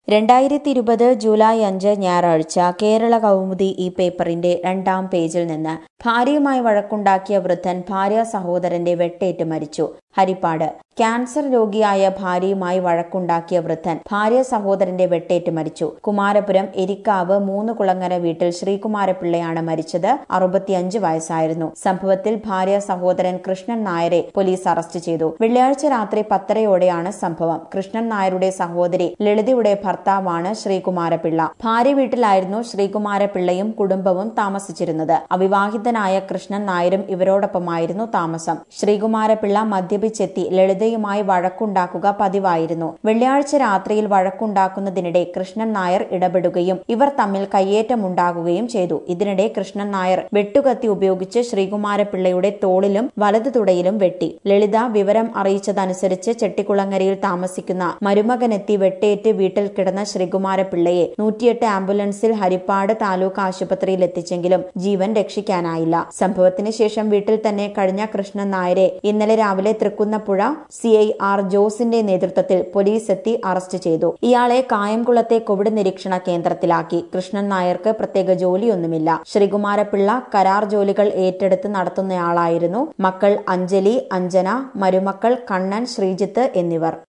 രണ്ടായിരത്തി ഇരുപത് ജൂലൈ അഞ്ച് ഞായറാഴ്ച കേരള കൗമുദി ഈ പേപ്പറിന്റെ രണ്ടാം പേജിൽ നിന്ന് ഭാര്യയുമായി വഴക്കുണ്ടാക്കിയ വൃദ്ധൻ ഭാര്യ സഹോദരന്റെ വെട്ടേറ്റ് മരിച്ചു ഹരിപ്പാട് ക്യാൻസർ രോഗിയായ ഭാര്യയുമായി വഴക്കുണ്ടാക്കിയ വൃദ്ധൻ ഭാര്യ സഹോദരന്റെ വെട്ടേറ്റ് മരിച്ചു കുമാരപുരം എരിക്കാവ് മൂന്ന് കുളങ്ങര വീട്ടിൽ ശ്രീകുമാരപിള്ളയാണ് മരിച്ചത് അറുപത്തിയഞ്ച് വയസ്സായിരുന്നു സംഭവത്തിൽ ഭാര്യ സഹോദരൻ കൃഷ്ണൻ നായരെ പോലീസ് അറസ്റ്റ് ചെയ്തു വെള്ളിയാഴ്ച രാത്രി പത്തരയോടെയാണ് സംഭവം കൃഷ്ണൻ നായരുടെ സഹോദരി ലളിതയുടെ ഭർത്താവാണ് ശ്രീകുമാരപിള്ള ഭാര്യ വീട്ടിലായിരുന്നു ശ്രീകുമാരപിള്ളയും കുടുംബവും താമസിച്ചിരുന്നത് അവിവാഹിതനായ കൃഷ്ണൻ നായരും ഇവരോടൊപ്പമായിരുന്നു താമസം ശ്രീകുമാരപിള്ള മദ്യപിച്ചെത്തി ലളിതയുമായി വഴക്കുണ്ടാക്കുക പതിവായിരുന്നു വെള്ളിയാഴ്ച രാത്രിയിൽ വഴക്കുണ്ടാക്കുന്നതിനിടെ കൃഷ്ണൻ നായർ ഇടപെടുകയും ഇവർ തമ്മിൽ കയ്യേറ്റമുണ്ടാകുകയും ചെയ്തു ഇതിനിടെ കൃഷ്ണൻ നായർ വെട്ടുകത്തി ഉപയോഗിച്ച് ശ്രീകുമാരപിള്ളയുടെ തോളിലും വലതു തുടയിലും വെട്ടി ലളിത വിവരം അറിയിച്ചതനുസരിച്ച് ചെട്ടിക്കുളങ്ങരയിൽ താമസിക്കുന്ന മരുമകനെത്തി വെട്ടേറ്റ് വീട്ടിൽ കിടന്ന ശ്രീകുമാരപിള്ളയെ നൂറ്റിയെട്ട് ആംബുലൻസിൽ ഹരിപ്പാട് താലൂക്ക് ആശുപത്രിയിൽ എത്തിച്ചെങ്കിലും ജീവൻ രക്ഷിക്കാനായില്ല സംഭവത്തിന് ശേഷം വീട്ടിൽ തന്നെ കഴിഞ്ഞ കൃഷ്ണൻ നായരെ ഇന്നലെ രാവിലെ തൃക്കുന്നപ്പുഴ സി ഐ ആർ ജോസിന്റെ നേതൃത്വത്തിൽ പോലീസ് എത്തി അറസ്റ്റ് ചെയ്തു ഇയാളെ കായംകുളത്തെ കോവിഡ് നിരീക്ഷണ കേന്ദ്രത്തിലാക്കി കൃഷ്ണൻ നായർക്ക് പ്രത്യേക ജോലിയൊന്നുമില്ല ശ്രീകുമാരപിള്ള കരാർ ജോലികൾ ഏറ്റെടുത്ത് നടത്തുന്നയാളായിരുന്നു മക്കൾ അഞ്ജലി അഞ്ജന മരുമക്കൾ കണ്ണൻ ശ്രീജിത്ത് എന്നിവർ